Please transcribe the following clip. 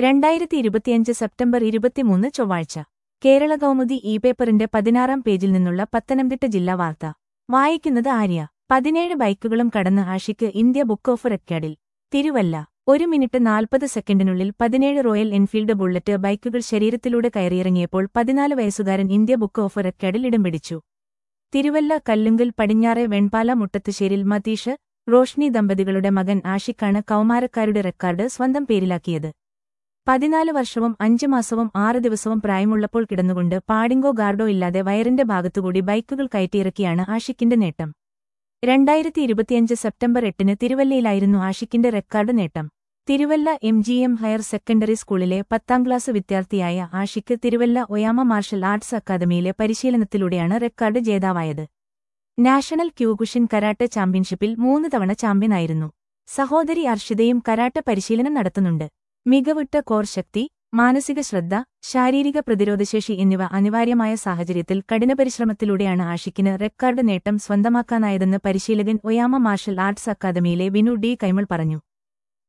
രണ്ടായിരത്തി ഇരുപത്തിയഞ്ച് സെപ്റ്റംബർ ഇരുപത്തിമൂന്ന് ചൊവ്വാഴ്ച കേരള കൗമുദി ഇ പേപ്പറിന്റെ പതിനാറാം പേജിൽ നിന്നുള്ള പത്തനംതിട്ട ജില്ലാ വാർത്ത വായിക്കുന്നത് ആര്യ പതിനേഴ് ബൈക്കുകളും കടന്ന് ആഷിക്ക് ഇന്ത്യ ബുക്ക് ഓഫ് റെക്കോർഡിൽ തിരുവല്ല ഒരു മിനിറ്റ് നാൽപ്പത് സെക്കൻഡിനുള്ളിൽ പതിനേഴ് റോയൽ എൻഫീൽഡ് ബുള്ളറ്റ് ബൈക്കുകൾ ശരീരത്തിലൂടെ കയറിയിറങ്ങിയപ്പോൾ പതിനാല് വയസ്സുകാരൻ ഇന്ത്യ ബുക്ക് ഓഫ് റെക്കോർഡിൽ ഇടം പിടിച്ചു തിരുവല്ല കല്ലുങ്കൽ പടിഞ്ഞാറെ വെൺപാല മുട്ടത്തുശ്ശേരിൽ മതീഷ് റോഷ്നി ദമ്പതികളുടെ മകൻ ആഷിക്കാണ് കൗമാരക്കാരുടെ റെക്കോർഡ് സ്വന്തം പേരിലാക്കിയത് പതിനാല് വർഷവും അഞ്ച് മാസവും ആറ് ദിവസവും പ്രായമുള്ളപ്പോൾ കിടന്നുകൊണ്ട് പാഡിങ്കോ ഗാർഡോ ഇല്ലാതെ വയറിന്റെ ഭാഗത്തുകൂടി ബൈക്കുകൾ കയറ്റിയിറക്കിയാണ് ആഷിക്കിന്റെ നേട്ടം രണ്ടായിരത്തി ഇരുപത്തിയഞ്ച് സെപ്റ്റംബർ എട്ടിന് തിരുവല്ലയിലായിരുന്നു ആഷിക്കിന്റെ റെക്കോർഡ് നേട്ടം Thiruvalla M G M higher secondary സ്കൂളിലെ പത്താം ക്ലാസ് വിദ്യാർത്ഥിയായ Ashiq Thiruvalla Oyama martial arts അക്കാദമിയിലെ പരിശീലനത്തിലൂടെയാണ് റെക്കോർഡ് ജേതാവായത് നാഷണൽ ക്യൂകുഷിൻ കരാട്ടെ ചാമ്പ്യൻഷിപ്പിൽ മൂന്ന് തവണ ചാമ്പ്യനായിരുന്നു സഹോദരി അർഷിതയും കരാട്ടെ പരിശീലനം നടത്തുന്നുണ്ട് മികവുറ്റ കോർ ശക്തി മാനസിക ശ്രദ്ധ ശാരീരിക പ്രതിരോധശേഷി എന്നിവ അനിവാര്യമായ സാഹചര്യത്തിൽ കഠിനപരിശ്രമത്തിലൂടെയാണ് ആഷിക്കിന് റെക്കോർഡ് നേട്ടം സ്വന്തമാക്കാനായതെന്ന് പരിശീലകൻ ഒയാമ മാർഷൽ ആർട്സ് അക്കാദമിയിലെ വിനു ഡി കൈമൾ പറഞ്ഞു